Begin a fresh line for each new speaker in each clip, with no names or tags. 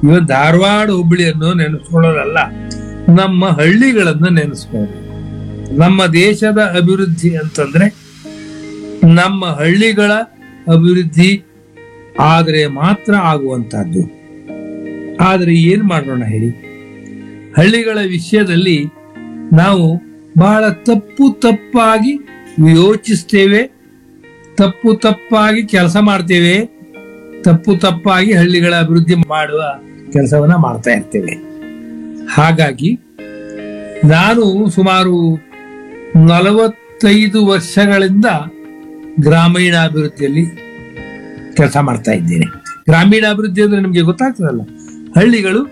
ಇವನ್ ಧಾರವಾಡ ಹುಬ್ಬಳ್ಳಿಯನ್ನು ನೆನೆಸ್ಕೊಳ್ಳೋದಲ್ಲ ನಮ್ಮ ಹಳ್ಳಿಗಳನ್ನು ನೆನೆಸ್ಕೊಳ್ಳೋದು ನಮ್ಮ ದೇಶದ ಅಭಿವೃದ್ಧಿ ಅಂತಂದ್ರೆ ನಮ್ಮ ಹಳ್ಳಿಗಳ ಅಭಿವೃದ್ಧಿ ಆದರೆ ಮಾತ್ರ ಆಗುವಂತಹದ್ದು ಆದರೆ ಏನ್ ಮಾಡೋಣ ಹೇಳಿ ಹಳ್ಳಿಗಳ ವಿಷಯದಲ್ಲಿ ನಾವು ಬಹಳ ತಪ್ಪು ತಪ್ಪಾಗಿ ಯೋಚಿಸ್ತೇವೆ ತಪ್ಪು ತಪ್ಪಾಗಿ ಕೆಲಸ ಮಾಡ್ತೇವೆ ತಪ್ಪು ತಪ್ಪಾಗಿ ಹಳ್ಳಿಗಳ ಅಭಿವೃದ್ಧಿ ಮಾಡುವ ಕೆಲಸವನ್ನ ಮಾಡ್ತಾ ಇರ್ತೇವೆ ಹಾಗಾಗಿ ನಾನು ಸುಮಾರು ನಲವತ್ತೈದು ವರ್ಷಗಳಿಂದ ಗ್ರಾಮೀಣಾಭಿವೃದ್ಧಿಯಲ್ಲಿ ಕೆಲಸ ಮಾಡ್ತಾ ಇದ್ದೇನೆ ಗ್ರಾಮೀಣಾಭಿವೃದ್ಧಿ ಅಂದ್ರೆ ನಿಮಗೆ ಗೊತ್ತಾಗ್ತದಲ್ಲ ಹಳ್ಳಿಗಳು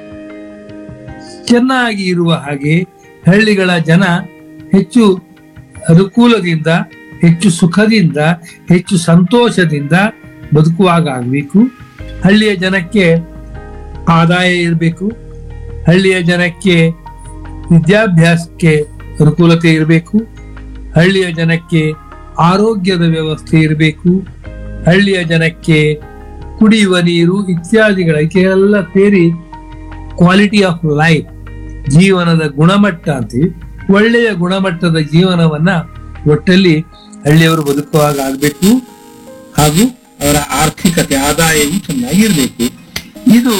ಚೆನ್ನಾಗಿ ಇರುವ ಹಾಗೆ ಹಳ್ಳಿಗಳ ಜನ ಹೆಚ್ಚು ಅನುಕೂಲದಿಂದ ಹೆಚ್ಚು ಸುಖದಿಂದ ಹೆಚ್ಚು ಸಂತೋಷದಿಂದ ಬದುಕುವಾಗ ಆಗಬೇಕು ಹಳ್ಳಿಯ ಜನಕ್ಕೆ ಆದಾಯ ಇರಬೇಕು ಹಳ್ಳಿಯ ಜನಕ್ಕೆ ವಿದ್ಯಾಭ್ಯಾಸಕ್ಕೆ ಅನುಕೂಲತೆ ಇರಬೇಕು ಹಳ್ಳಿಯ ಜನಕ್ಕೆ ಆರೋಗ್ಯದ ವ್ಯವಸ್ಥೆ ಇರಬೇಕು ಹಳ್ಳಿಯ ಜನಕ್ಕೆ ಕುಡಿಯುವ ನೀರು ಇತ್ಯಾದಿಗಳಿಗೆ ಎಲ್ಲ ಸೇರಿ ಕ್ವಾಲಿಟಿ ಆಫ್ ಲೈಫ್ ಜೀವನದ ಗುಣಮಟ್ಟ ಅಂತೀವಿ ಒಳ್ಳೆಯ ಗುಣಮಟ್ಟದ ಜೀವನವನ್ನ ಒಟ್ಟಲ್ಲಿ ಹಳ್ಳಿಯವರು ಬದುಕುವಾಗ ಆಗಬೇಕು ಹಾಗೂ ಅವರ ಆರ್ಥಿಕತೆ ಆದಾಯವು ಚೆನ್ನಾಗಿರ್ಬೇಕು ಇದು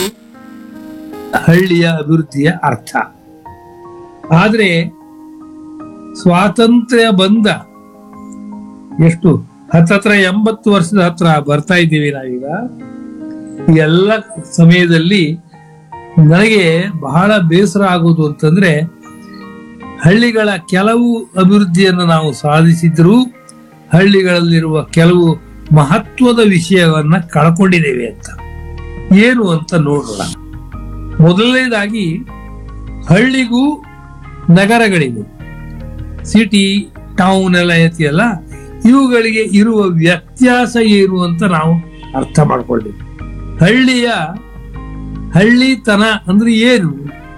ಹಳ್ಳಿಯ ಅಭಿವೃದ್ಧಿಯ ಅರ್ಥ ಆದ್ರೆ ಸ್ವಾತಂತ್ರ್ಯ ಬಂದ ಎಷ್ಟು ಹತ್ತತ್ರ ಎಂಬತ್ತು ವರ್ಷದ ಹತ್ರ ಬರ್ತಾ ಇದ್ದೀವಿ ನಾವೀಗ ಈ ಎಲ್ಲ ಸಮಯದಲ್ಲಿ ನನಗೆ ಬಹಳ ಬೇಸರ ಆಗುವುದು ಅಂತಂದ್ರೆ ಹಳ್ಳಿಗಳ ಕೆಲವು ಅಭಿವೃದ್ಧಿಯನ್ನು ನಾವು ಸಾಧಿಸಿದ್ರೂ ಹಳ್ಳಿಗಳಲ್ಲಿರುವ ಕೆಲವು ಮಹತ್ವದ ವಿಷಯವನ್ನ ಕಳ್ಕೊಂಡಿದ್ದೇವೆ ಅಂತ ಏನು ಅಂತ ನೋಡೋಣ ಮೊದಲನೇದಾಗಿ ಹಳ್ಳಿಗೂ ನಗರಗಳಿಗೂ ಸಿಟಿ ಟೌನ್ ಎಲ್ಲ ಐತಿಯಲ್ಲ ಇವುಗಳಿಗೆ ಇರುವ ವ್ಯತ್ಯಾಸ ಏನು ಅಂತ ನಾವು ಅರ್ಥ ಮಾಡ್ಕೊಳ್ಳಿವಿ ಹಳ್ಳಿಯ ಹಳ್ಳಿತನ ಅಂದ್ರೆ ಏನು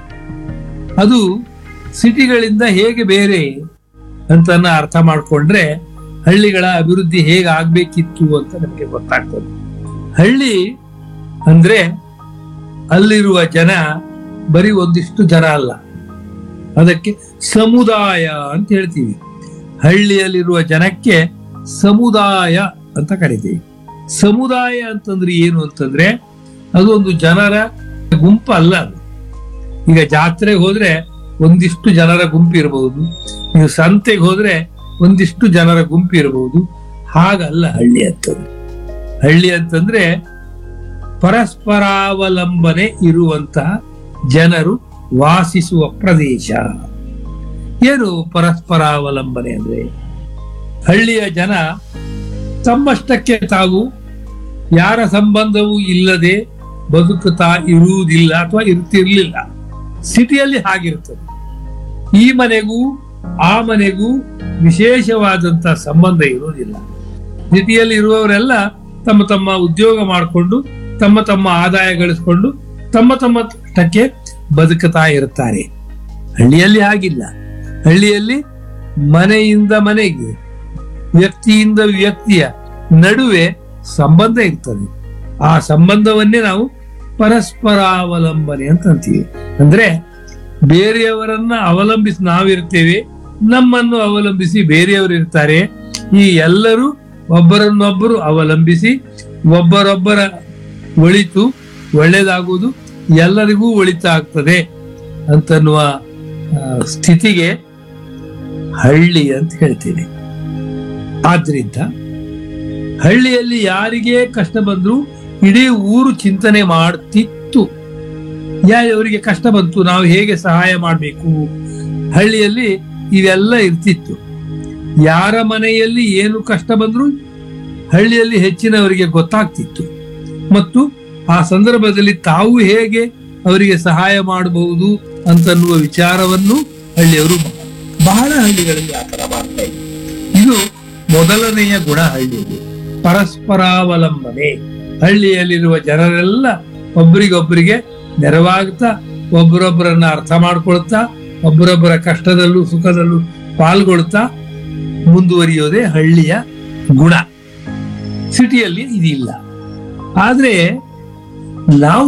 ಅದು ಸಿಟಿಗಳಿಂದ ಹೇಗೆ ಬೇರೆ ಅಂತ ಅರ್ಥ ಮಾಡ್ಕೊಂಡ್ರೆ ಹಳ್ಳಿಗಳ ಅಭಿವೃದ್ಧಿ ಹೇಗೆ ಆಗ್ಬೇಕಿತ್ತು ಅಂತ ನಮಗೆ ಗೊತ್ತಾಗ್ತದೆ ಹಳ್ಳಿ ಅಂದ್ರೆ ಅಲ್ಲಿರುವ ಜನ ಬರೀ ಒಂದಿಷ್ಟು ಜನ ಅಲ್ಲ ಅದಕ್ಕೆ ಸಮುದಾಯ ಅಂತ ಹೇಳ್ತೀವಿ ಹಳ್ಳಿಯಲ್ಲಿರುವ ಜನಕ್ಕೆ ಸಮುದಾಯ ಅಂತ ಕರಿತೀವಿ ಸಮುದಾಯ ಅಂತಂದ್ರೆ ಏನು ಅಂತಂದ್ರೆ ಅದು ಒಂದು ಜನರ ಗುಂಪು ಅಲ್ಲ ಅದು ಈಗ ಜಾತ್ರೆಗೆ ಹೋದ್ರೆ ಒಂದಿಷ್ಟು ಜನರ ಗುಂಪು ಇರಬಹುದು ನೀವು ಸಂತೆಗೆ ಹೋದ್ರೆ ಒಂದಿಷ್ಟು ಜನರ ಗುಂಪು ಇರಬಹುದು ಹಾಗಲ್ಲ ಹಳ್ಳಿ ಅಂತಂದ್ರೆ ಹಳ್ಳಿ ಅಂತಂದ್ರೆ ಪರಸ್ಪರಾವಲಂಬನೆ ಇರುವಂತಹ ಜನರು ವಾಸಿಸುವ ಪ್ರದೇಶ ಏನು ಪರಸ್ಪರಾವಲಂಬನೆ ಅಂದ್ರೆ ಹಳ್ಳಿಯ ಜನ ತಮ್ಮಷ್ಟಕ್ಕೆ ತಾವು ಯಾರ ಸಂಬಂಧವೂ ಇಲ್ಲದೆ ಬದುಕುತ್ತಾ ಇರುವುದಿಲ್ಲ ಅಥವಾ ಇರ್ತಿರ್ಲಿಲ್ಲ ಸಿಟಿಯಲ್ಲಿ ಹಾಗಿರ್ತದೆ ಈ ಮನೆಗೂ ಆ ಮನೆಗೂ ವಿಶೇಷವಾದಂತ ಸಂಬಂಧ ಇರುವುದಿಲ್ಲ ಸಿಟಿಯಲ್ಲಿ ಇರುವವರೆಲ್ಲ ತಮ್ಮ ತಮ್ಮ ಉದ್ಯೋಗ ಮಾಡಿಕೊಂಡು ತಮ್ಮ ತಮ್ಮ ಆದಾಯ ಗಳಿಸ್ಕೊಂಡು ತಮ್ಮ ತಮ್ಮಷ್ಟಕ್ಕೆ ಬದುಕುತ್ತಾ ಇರುತ್ತಾರೆ ಹಳ್ಳಿಯಲ್ಲಿ ಹಾಗಿಲ್ಲ ಹಳ್ಳಿಯಲ್ಲಿ ಮನೆಯಿಂದ ಮನೆಗೆ ವ್ಯಕ್ತಿಯಿಂದ ವ್ಯಕ್ತಿಯ ನಡುವೆ ಸಂಬಂಧ ಇರ್ತದೆ ಆ ಸಂಬಂಧವನ್ನೇ ನಾವು ಪರಸ್ಪರಾವಲಂಬನೆ ಅಂತ ಅಂತೀವಿ ಅಂದ್ರೆ ಬೇರೆಯವರನ್ನ ಅವಲಂಬಿಸಿ ನಾವಿರ್ತೇವೆ ನಮ್ಮನ್ನು ಅವಲಂಬಿಸಿ ಬೇರೆಯವರು ಇರ್ತಾರೆ ಈ ಎಲ್ಲರೂ ಒಬ್ಬರನ್ನೊಬ್ಬರು ಅವಲಂಬಿಸಿ ಒಬ್ಬರೊಬ್ಬರ ಒಳಿತು ಒಳ್ಳೇದಾಗುವುದು ಎಲ್ಲರಿಗೂ ಒಳಿತಾಗ್ತದೆ ಅಂತನ್ನುವ ಆ, ಸ್ಥಿತಿಗೆ ಹಳ್ಳಿ ಅಂತ ಹೇಳ್ತೀನಿ ಆದ್ರಿಂದ ಹಳ್ಳಿಯಲ್ಲಿ ಯಾರಿಗೇ ಕಷ್ಟ ಬಂದ್ರು ಇಡೀ ಊರು ಚಿಂತನೆ ಮಾಡ್ತಿತ್ತು ಯಾವ್ಯವರಿಗೆ ಕಷ್ಟ ಬಂತು ನಾವು ಹೇಗೆ ಸಹಾಯ ಮಾಡಬೇಕು ಹಳ್ಳಿಯಲ್ಲಿ ಇವೆಲ್ಲ ಇರ್ತಿತ್ತು ಯಾರ ಮನೆಯಲ್ಲಿ ಏನು ಕಷ್ಟ ಬಂದ್ರು ಹಳ್ಳಿಯಲ್ಲಿ ಹೆಚ್ಚಿನವರಿಗೆ ಗೊತ್ತಾಗ್ತಿತ್ತು ಮತ್ತು ಆ ಸಂದರ್ಭದಲ್ಲಿ ತಾವು ಹೇಗೆ ಅವರಿಗೆ ಸಹಾಯ ಮಾಡಬಹುದು ಅಂತನ್ನುವ ವಿಚಾರವನ್ನು ಹಳ್ಳಿಯವರು ಬಹಳ ಹಳ್ಳಿಗಳಲ್ಲಿ ಆ ತರ ಮಾಡ್ತಾ ಇದ್ರು ಇದು ಮೊದಲನೆಯ ಗುಣ ಹಳ್ಳಿಯಲ್ಲಿ ಪರಸ್ಪರಾವಲಂಬನೆ ಹಳ್ಳಿಯಲ್ಲಿರುವ ಜನರೆಲ್ಲ ಒಬ್ಬರಿಗೊಬ್ಬರಿಗೆ ನೆರವಾಗ್ತಾ ಒಬ್ಬರೊಬ್ಬರನ್ನ ಅರ್ಥ ಮಾಡ್ಕೊಳ್ತಾ ಒಬ್ಬರೊಬ್ಬರ ಕಷ್ಟದಲ್ಲೂ ಸುಖದಲ್ಲೂ ಪಾಲ್ಗೊಳ್ತಾ ಮುಂದುವರಿಯೋದೇ ಹಳ್ಳಿಯ ಗುಣ ಸಿಟಿಯಲ್ಲಿ ಇದಿಲ್ಲ ಆದ್ರೆ ನಾವು